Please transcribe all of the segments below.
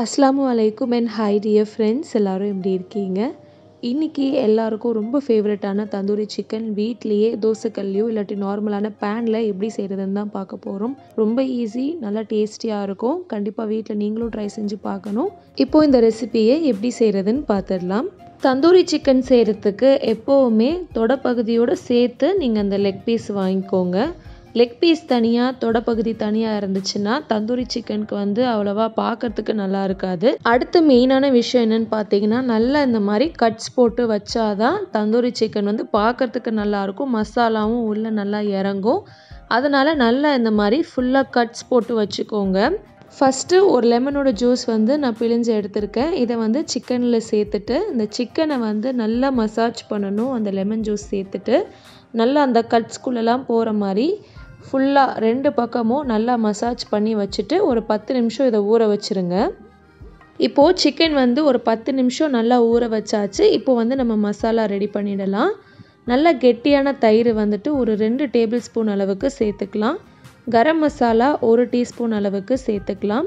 அஸ்ஸலாமு அலைக்கும் and hi dear friends எல்லோரும் எப்படி இருக்கீங்க இன்றைக்கி எல்லாருக்கும் ரொம்ப ஃபேவரட்டான தந்தூரி சிக்கன் வீட்லேயே தோசைக்கல்லையோ இல்லாட்டி நார்மலான பேனில் எப்படி செய்கிறதுன்னு தான் பார்க்க போகிறோம் ரொம்ப ஈஸி நல்லா டேஸ்டியாக இருக்கும் கண்டிப்பாக வீட்டில் நீங்களும் ட்ரை செஞ்சு பார்க்கணும் இப்போது இந்த ரெசிபியை எப்படி செய்கிறதுன்னு பார்த்துடலாம் தந்தூரி சிக்கன் செய்கிறதுக்கு எப்போவுமே தொடப்பகுதியோடு சேர்த்து நீங்கள் அந்த லெக் பீஸ் வாங்கிக்கோங்க லெக் பீஸ் தனியாக தொடப்பகுதி தனியாக இருந்துச்சுன்னா தந்தூரி சிக்கனுக்கு வந்து அவ்வளோவா பார்க்கறதுக்கு நல்லா இருக்காது அடுத்து மெயினான விஷயம் என்னன்னு பார்த்தீங்கன்னா நல்லா இந்த மாதிரி கட்ஸ் போட்டு வச்சாதான் தந்தூரி சிக்கன் வந்து பார்க்கறதுக்கு நல்லாயிருக்கும் மசாலாவும் உள்ளே நல்லா இறங்கும் அதனால் நல்லா இந்த மாதிரி ஃபுல்லாக கட்ஸ் போட்டு வச்சுக்கோங்க ஃபஸ்ட்டு ஒரு லெமனோட ஜூஸ் வந்து நான் பிழிஞ்சு எடுத்திருக்கேன் இதை வந்து சிக்கனில் சேர்த்துட்டு இந்த சிக்கனை வந்து நல்லா மசாஜ் பண்ணணும் அந்த லெமன் ஜூஸ் சேர்த்துட்டு நல்லா அந்த கட்ஸ்குள்ளெல்லாம் போகிற மாதிரி ஃபுல்லாக ரெண்டு பக்கமும் நல்லா மசாஜ் பண்ணி வச்சுட்டு ஒரு பத்து நிமிஷம் இதை ஊற வச்சுருங்க இப்போது சிக்கன் வந்து ஒரு பத்து நிமிஷம் நல்லா ஊற வச்சாச்சு இப்போ வந்து நம்ம மசாலா ரெடி பண்ணிடலாம் நல்லா கெட்டியான தயிர் வந்துட்டு ஒரு ரெண்டு டேபிள் ஸ்பூன் அளவுக்கு சேர்த்துக்கலாம் கரம் மசாலா ஒரு டீஸ்பூன் அளவுக்கு சேர்த்துக்கலாம்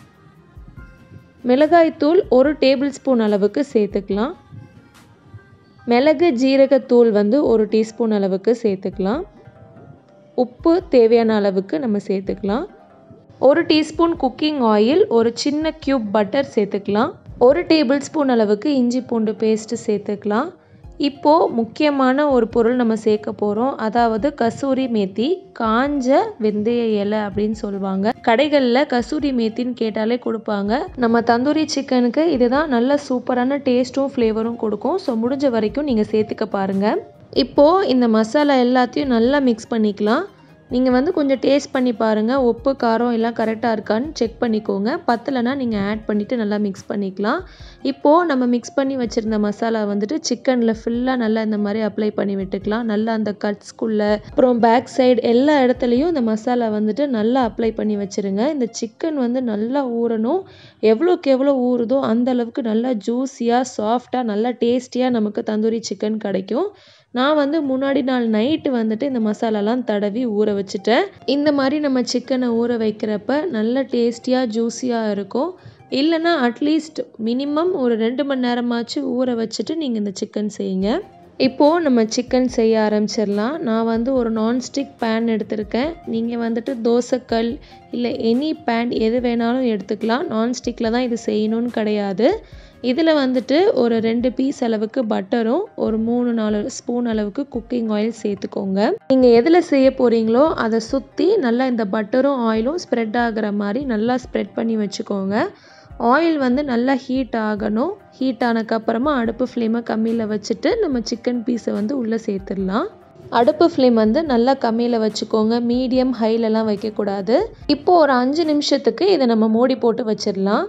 மிளகாய்த்தூள் ஒரு டேபிள் ஸ்பூன் அளவுக்கு சேர்த்துக்கலாம் மிளகு ஜீரகத்தூள் வந்து ஒரு டீஸ்பூன் அளவுக்கு சேர்த்துக்கலாம் உப்பு தேவையான அளவுக்கு நம்ம சேர்த்துக்கலாம் ஒரு டீஸ்பூன் குக்கிங் ஆயில் ஒரு சின்ன க்யூப் பட்டர் சேர்த்துக்கலாம் ஒரு டேபிள் ஸ்பூன் அளவுக்கு இஞ்சி பூண்டு பேஸ்ட்டு சேர்த்துக்கலாம் இப்போது முக்கியமான ஒரு பொருள் நம்ம சேர்க்க போகிறோம் அதாவது கசூரி மேத்தி காஞ்ச வெந்தய இலை அப்படின்னு சொல்லுவாங்க கடைகளில் கசூரி மேத்தின்னு கேட்டாலே கொடுப்பாங்க நம்ம தந்தூரி சிக்கனுக்கு இதுதான் நல்ல சூப்பரான டேஸ்ட்டும் ஃப்ளேவரும் கொடுக்கும் ஸோ முடிஞ்ச வரைக்கும் நீங்கள் சேர்த்துக்க பாருங்கள் இப்போது இந்த மசாலா எல்லாத்தையும் நல்லா மிக்ஸ் பண்ணிக்கலாம் நீங்கள் வந்து கொஞ்சம் டேஸ்ட் பண்ணி பாருங்கள் உப்பு காரம் எல்லாம் கரெக்டாக இருக்கான்னு செக் பண்ணிக்கோங்க பத்தலைன்னா நீங்கள் ஆட் பண்ணிவிட்டு நல்லா மிக்ஸ் பண்ணிக்கலாம் இப்போது நம்ம மிக்ஸ் பண்ணி வச்சுருந்த மசாலா வந்துட்டு சிக்கனில் ஃபுல்லாக நல்லா இந்த மாதிரி அப்ளை பண்ணி விட்டுக்கலாம் நல்லா அந்த கட்ஸ்குள்ளே அப்புறம் பேக் சைடு எல்லா இடத்துலையும் இந்த மசாலா வந்துட்டு நல்லா அப்ளை பண்ணி வச்சுருங்க இந்த சிக்கன் வந்து நல்லா ஊறணும் எவ்வளோக்கு எவ்வளோ ஊறுதோ அந்த அளவுக்கு நல்லா ஜூஸியாக சாஃப்டாக நல்லா டேஸ்டியாக நமக்கு தந்தூரி சிக்கன் கிடைக்கும் நான் வந்து முன்னாடி நாள் நைட்டு வந்துட்டு இந்த மசாலாலாம் தடவி ஊற வச்சுட்டேன் இந்த மாதிரி நம்ம சிக்கனை ஊற வைக்கிறப்ப நல்ல டேஸ்டியாக ஜூஸியாக இருக்கும் இல்லைன்னா அட்லீஸ்ட் மினிமம் ஒரு ரெண்டு மணி நேரமாச்சு ஊற வச்சுட்டு நீங்கள் இந்த சிக்கன் செய்யுங்க இப்போது நம்ம சிக்கன் செய்ய ஆரம்பிச்சிடலாம் நான் வந்து ஒரு நான்ஸ்டிக் பேன் எடுத்திருக்கேன் நீங்கள் வந்துட்டு தோசைக்கல் இல்லை எனி பேன் எது வேணாலும் எடுத்துக்கலாம் நான்ஸ்டிக்கில் தான் இது செய்யணும்னு கிடையாது இதில் வந்துட்டு ஒரு ரெண்டு பீஸ் அளவுக்கு பட்டரும் ஒரு மூணு நாலு ஸ்பூன் அளவுக்கு குக்கிங் ஆயில் சேர்த்துக்கோங்க நீங்கள் எதில் செய்ய போகிறீங்களோ அதை சுற்றி நல்லா இந்த பட்டரும் ஆயிலும் ஸ்ப்ரெட் ஆகிற மாதிரி நல்லா ஸ்ப்ரெட் பண்ணி வச்சுக்கோங்க ஆயில் வந்து நல்லா ஹீட் ஆகணும் ஹீட் ஆனதுக்கப்புறமா அடுப்பு ஃப்ளேமை கம்மியில் வச்சுட்டு நம்ம சிக்கன் பீஸை வந்து உள்ளே சேர்த்துடலாம் அடுப்பு ஃப்ளேம் வந்து நல்லா கம்மியில் வச்சுக்கோங்க மீடியம் ஹைலெலாம் வைக்கக்கூடாது இப்போது ஒரு அஞ்சு நிமிஷத்துக்கு இதை நம்ம மூடி போட்டு வச்சிடலாம்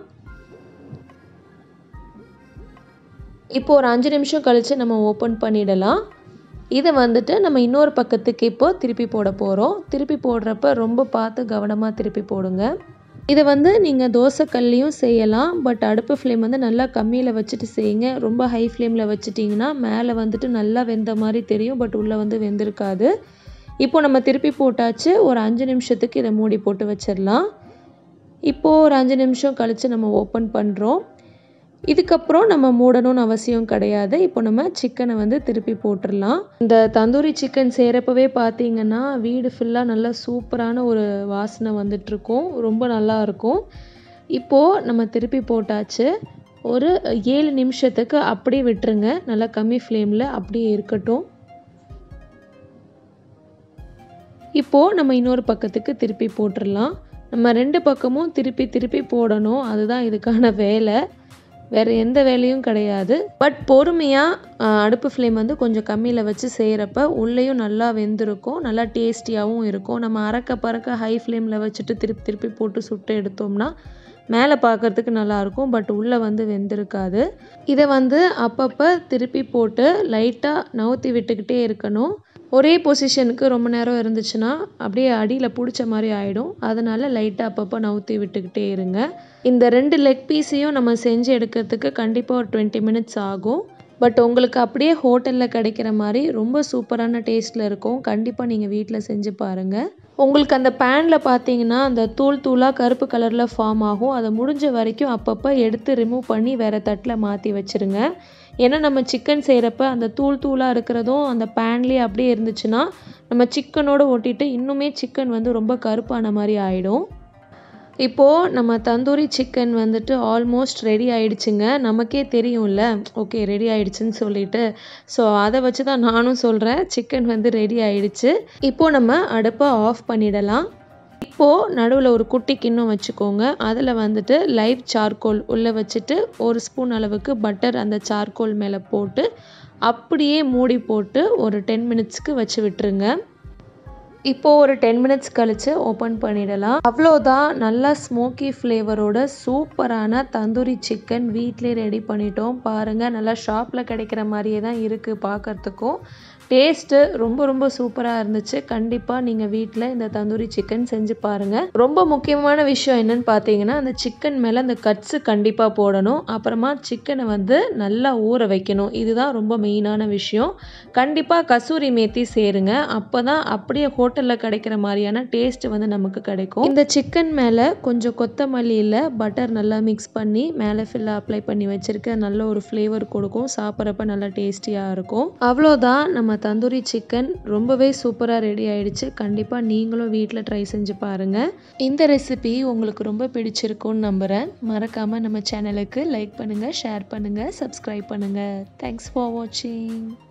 இப்போ ஒரு அஞ்சு நிமிஷம் கழித்து நம்ம ஓப்பன் பண்ணிடலாம் இதை வந்துட்டு நம்ம இன்னொரு பக்கத்துக்கு இப்போது திருப்பி போட போகிறோம் திருப்பி போடுறப்ப ரொம்ப பார்த்து கவனமாக திருப்பி போடுங்க இதை வந்து நீங்கள் தோசைக்கல்லையும் செய்யலாம் பட் அடுப்பு ஃப்ளேம் வந்து நல்லா கம்மியில் வச்சுட்டு செய்யுங்க ரொம்ப ஹை ஃப்ளேமில் வச்சுட்டிங்கன்னா மேலே வந்துட்டு நல்லா வெந்த மாதிரி தெரியும் பட் உள்ளே வந்து வெந்திருக்காது இப்போ நம்ம திருப்பி போட்டாச்சு ஒரு அஞ்சு நிமிஷத்துக்கு இதை மூடி போட்டு வச்சிடலாம் இப்போது ஒரு அஞ்சு நிமிஷம் கழித்து நம்ம ஓப்பன் பண்ணுறோம் இதுக்கப்புறம் நம்ம மூடணும்னு அவசியம் கிடையாது இப்போ நம்ம சிக்கனை வந்து திருப்பி போட்டுடலாம் இந்த தந்தூரி சிக்கன் செய்கிறப்பவே பார்த்தீங்கன்னா வீடு ஃபுல்லாக நல்லா சூப்பரான ஒரு வாசனை வந்துட்டுருக்கும் ரொம்ப நல்லா இருக்கும் இப்போது நம்ம திருப்பி போட்டாச்சு ஒரு ஏழு நிமிஷத்துக்கு அப்படியே விட்டுருங்க நல்லா கம்மி ஃப்ளேமில் அப்படியே இருக்கட்டும் இப்போது நம்ம இன்னொரு பக்கத்துக்கு திருப்பி போட்டுடலாம் நம்ம ரெண்டு பக்கமும் திருப்பி திருப்பி போடணும் அதுதான் இதுக்கான வேலை வேறு எந்த வேலையும் கிடையாது பட் பொறுமையாக அடுப்பு ஃப்ளேம் வந்து கொஞ்சம் கம்மியில் வச்சு செய்கிறப்ப உள்ளேயும் நல்லா வெந்திருக்கும் நல்லா டேஸ்டியாகவும் இருக்கும் நம்ம அறக்க பறக்க ஹை ஃப்ளேமில் வச்சுட்டு திருப்பி திருப்பி போட்டு சுட்டு எடுத்தோம்னா மேலே பார்க்குறதுக்கு நல்லாயிருக்கும் பட் உள்ளே வந்து வெந்திருக்காது இதை வந்து அப்பப்போ திருப்பி போட்டு லைட்டாக நவுத்தி விட்டுக்கிட்டே இருக்கணும் ஒரே பொசிஷனுக்கு ரொம்ப நேரம் இருந்துச்சுன்னா அப்படியே அடியில் பிடிச்ச மாதிரி ஆகிடும் அதனால் லைட்டாக அப்பப்போ நவுத்தி விட்டுக்கிட்டே இருங்க இந்த ரெண்டு லெக் பீஸையும் நம்ம செஞ்சு எடுக்கிறதுக்கு கண்டிப்பாக ஒரு டுவெண்ட்டி மினிட்ஸ் ஆகும் பட் உங்களுக்கு அப்படியே ஹோட்டலில் கிடைக்கிற மாதிரி ரொம்ப சூப்பரான டேஸ்ட்டில் இருக்கும் கண்டிப்பாக நீங்கள் வீட்டில் செஞ்சு பாருங்கள் உங்களுக்கு அந்த பேனில் பார்த்தீங்கன்னா அந்த தூள் தூளாக கருப்பு கலரில் ஃபார்ம் ஆகும் அதை முடிஞ்ச வரைக்கும் அப்பப்போ எடுத்து ரிமூவ் பண்ணி வேறு தட்டில் மாற்றி வச்சுருங்க ஏன்னா நம்ம சிக்கன் செய்கிறப்ப அந்த தூள் தூளாக இருக்கிறதும் அந்த பேன்லேயே அப்படியே இருந்துச்சுன்னா நம்ம சிக்கனோடு ஒட்டிட்டு இன்னுமே சிக்கன் வந்து ரொம்ப கருப்பான மாதிரி ஆகிடும் இப்போது நம்ம தந்தூரி சிக்கன் வந்துட்டு ஆல்மோஸ்ட் ரெடி ஆயிடுச்சுங்க நமக்கே தெரியும்ல ஓகே ரெடி ஆயிடுச்சுன்னு சொல்லிட்டு ஸோ அதை வச்சு தான் நானும் சொல்கிறேன் சிக்கன் வந்து ரெடி ஆயிடுச்சு இப்போது நம்ம அடுப்பை ஆஃப் பண்ணிடலாம் இப்போது நடுவில் ஒரு குட்டி கிண்ணம் வச்சுக்கோங்க அதில் வந்துட்டு லைவ் சார்கோல் உள்ளே வச்சுட்டு ஒரு ஸ்பூன் அளவுக்கு பட்டர் அந்த சார்கோல் மேலே போட்டு அப்படியே மூடி போட்டு ஒரு டென் மினிட்ஸ்க்கு வச்சு விட்டுருங்க இப்போது ஒரு டென் மினிட்ஸ் கழித்து ஓப்பன் பண்ணிடலாம் அவ்வளோதான் நல்லா ஸ்மோக்கி ஃப்ளேவரோட சூப்பரான தந்தூரி சிக்கன் வீட்டிலே ரெடி பண்ணிட்டோம் பாருங்கள் நல்லா ஷாப்பில் கிடைக்கிற மாதிரியே தான் இருக்குது பார்க்குறதுக்கும் டேஸ்ட்டு ரொம்ப ரொம்ப சூப்பராக இருந்துச்சு கண்டிப்பாக நீங்கள் வீட்டில் இந்த தந்தூரி சிக்கன் செஞ்சு பாருங்கள் ரொம்ப முக்கியமான விஷயம் என்னன்னு பார்த்தீங்கன்னா அந்த சிக்கன் மேலே அந்த கட்ஸு கண்டிப்பாக போடணும் அப்புறமா சிக்கனை வந்து நல்லா ஊற வைக்கணும் இதுதான் ரொம்ப மெயினான விஷயம் கண்டிப்பாக கசூரி மேத்தி சேருங்க அப்போ தான் அப்படியே ஹோட்டலில் கிடைக்கிற மாதிரியான டேஸ்ட் வந்து நமக்கு கிடைக்கும் இந்த சிக்கன் மேலே கொஞ்சம் கொத்தமல்லியில் பட்டர் நல்லா மிக்ஸ் பண்ணி மேலே ஃபில்லாக அப்ளை பண்ணி வச்சுருக்க நல்ல ஒரு ஃப்ளேவர் கொடுக்கும் சாப்பிட்றப்ப நல்லா டேஸ்டியாக இருக்கும் அவ்வளோதான் நம்ம தந்தூரி சிக்கன் ரொம்பவே சூப்பராக ரெடி ஆயிடுச்சு கண்டிப்பாக நீங்களும் வீட்டில் ட்ரை செஞ்சு பாருங்கள் இந்த ரெசிபி உங்களுக்கு ரொம்ப பிடிச்சிருக்கும்னு நம்புகிறேன் மறக்காமல் நம்ம சேனலுக்கு லைக் பண்ணுங்கள் ஷேர் பண்ணுங்கள் சப்ஸ்கிரைப் பண்ணுங்கள் தேங்க்ஸ் ஃபார் வாட்சிங்